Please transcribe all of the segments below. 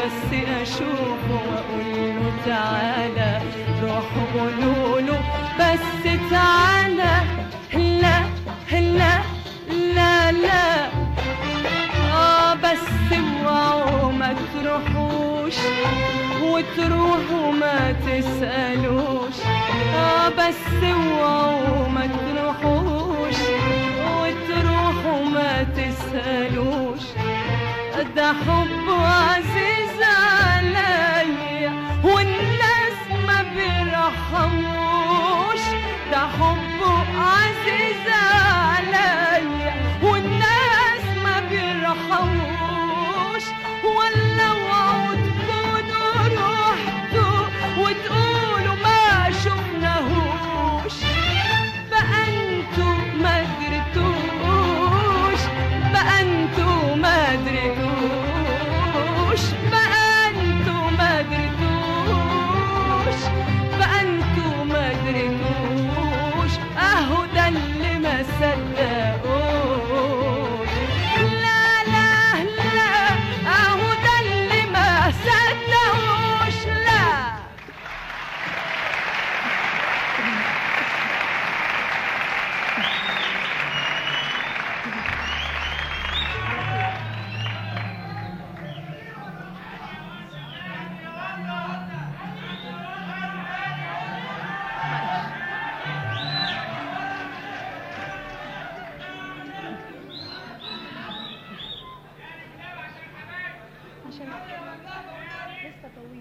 بس اشوفه واقول له تعالى روحوا قولوا له بس تعالى لا لا لا لا اه بس اوعوا ما تروحوش وتروحوا ما تسألوش اه بس اوعوا ما تروحوش وتروحوا ما تسألوش ده حب عزيز عليا والناس ما بيرحموش ده حب عزيز عليا والناس ما بيرحموش ولا اوعوا تكونوا رحتوا وتقولوا ما شفناهوش بقى انتوا ما درتوش بقى انتوا ما درتوش بقى انتوا ما درتوش بقى انتوا ما درتوش اهو ده اللي ما صدقوش لا لا لا اهو ده اللي ما صدقوش لا عشان لسه طويل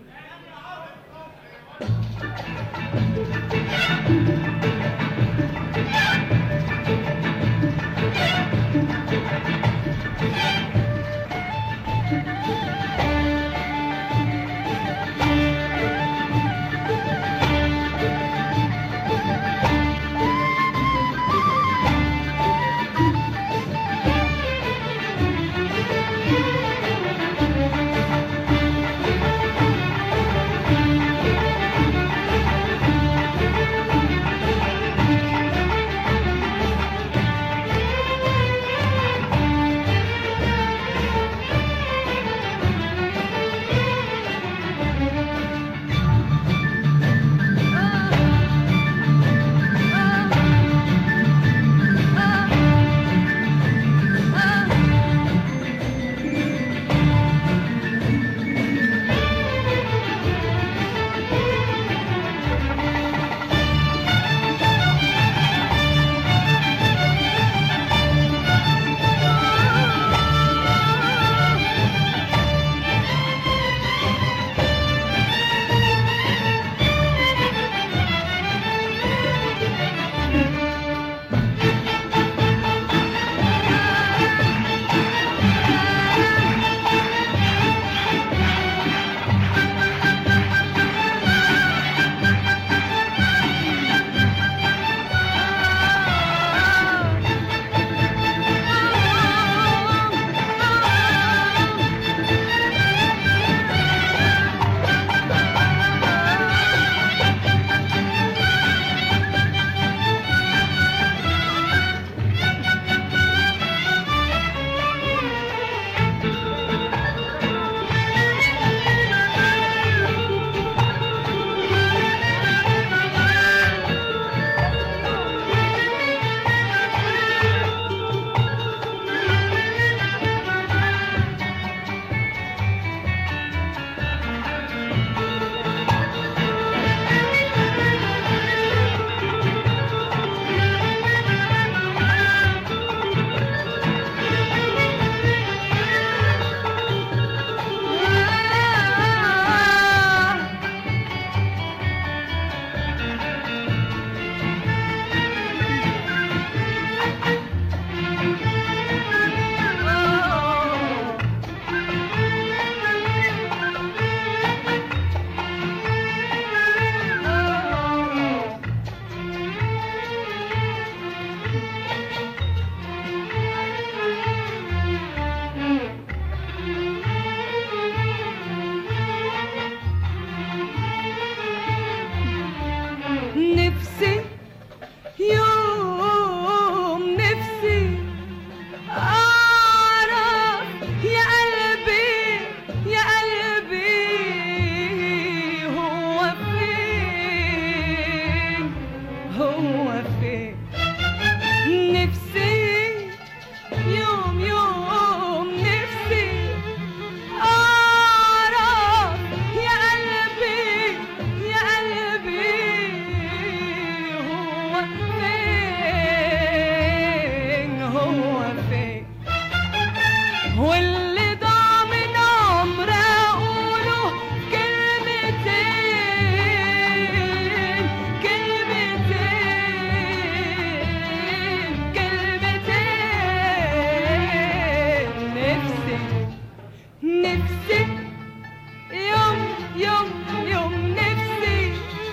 نفسي يوم يوم يوم نفسي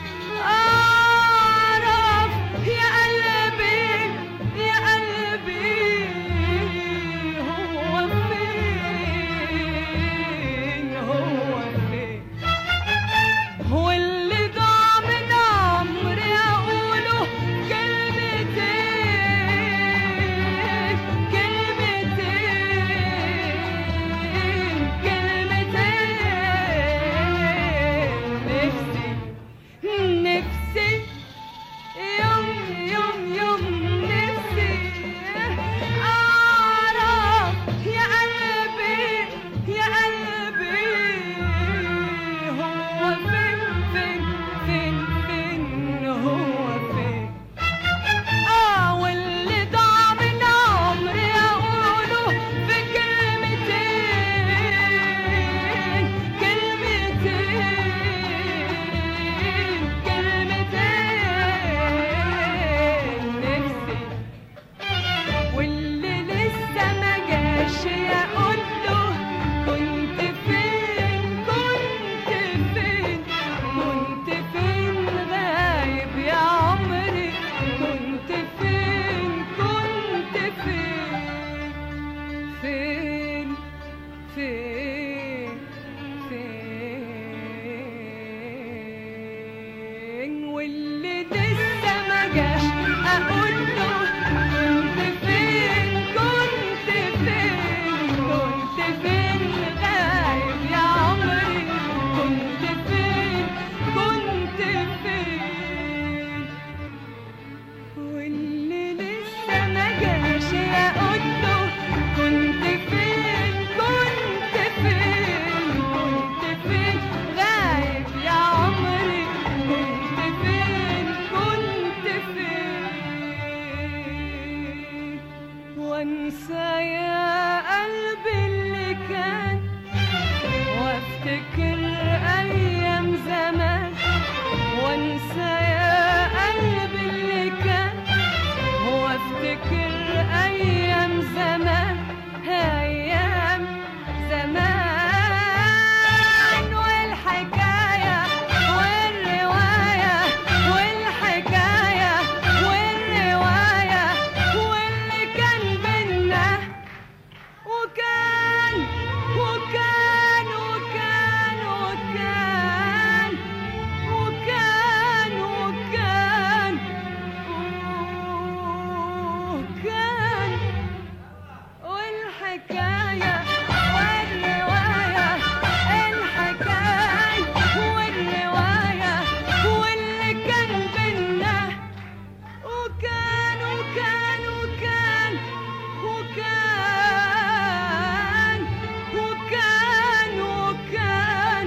أعرف يا قلبي يا قلبي هو فين هو فين هو اللي ضاع من عمري أقوله كلمتين كلمتين كلمتين نفسي نفسي يوم يوم يوم نفسي أعرف يا قلبي يا قلبي هو فين فين فين فين هو فين آه واللي ضاع من عمري أقوله في كلمتين كلمتين كلمتين نفسي واللي لسه ما جاش يقول له كنت فين كنت فين كنت فين غايب يا عمري كنت فين كنت فين فين فين فين واللي لسه ما جاش اقول له كنت فين كنت فين كنت فين غايب يا عمري كنت فين كنت فين واللي لسه ما جاش اقول له كنت فين كنت فين كنت فين غايب يا عمري كنت فين كنت فين وانسى يا قلبي اللي كان وافتكر ايام زمان وانسى يا قلبي اللي كان وافتكر ايام زمان ايام زمان والحكايه والروايه والحكايه والروايه واللي كان بينا وكان وكان وكان وكان وكان وكان وكان والحكاية والرواية الحكاية والرواية واللي كان بينا وكان وكان وكان وكان وكان وكان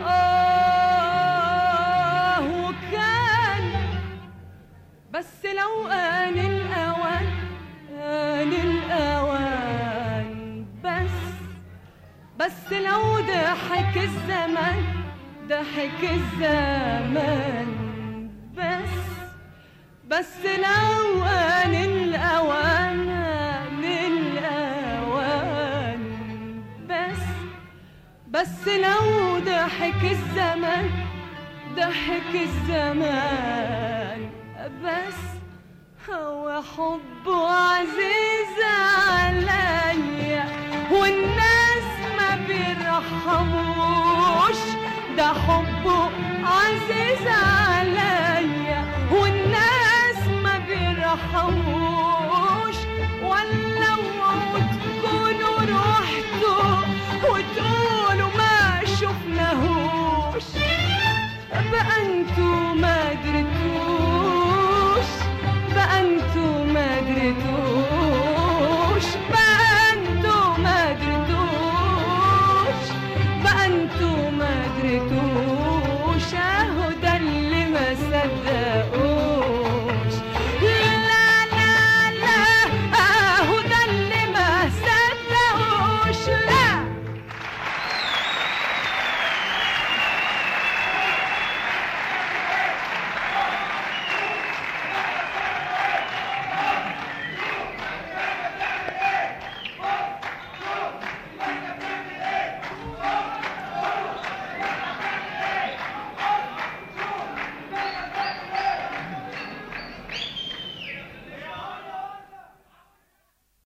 آه وكان بس لو آن الأوان آن الأوان بس بس لو ضحك الزمان ضحك الزمان بس بس لو آن الأوان آن الأوان بس بس لو ضحك الزمان ضحك الزمان بس هو حبه عزيز عليا والناس ما بيرحموش ده حبه عزيز عليا والناس ما بيرحموش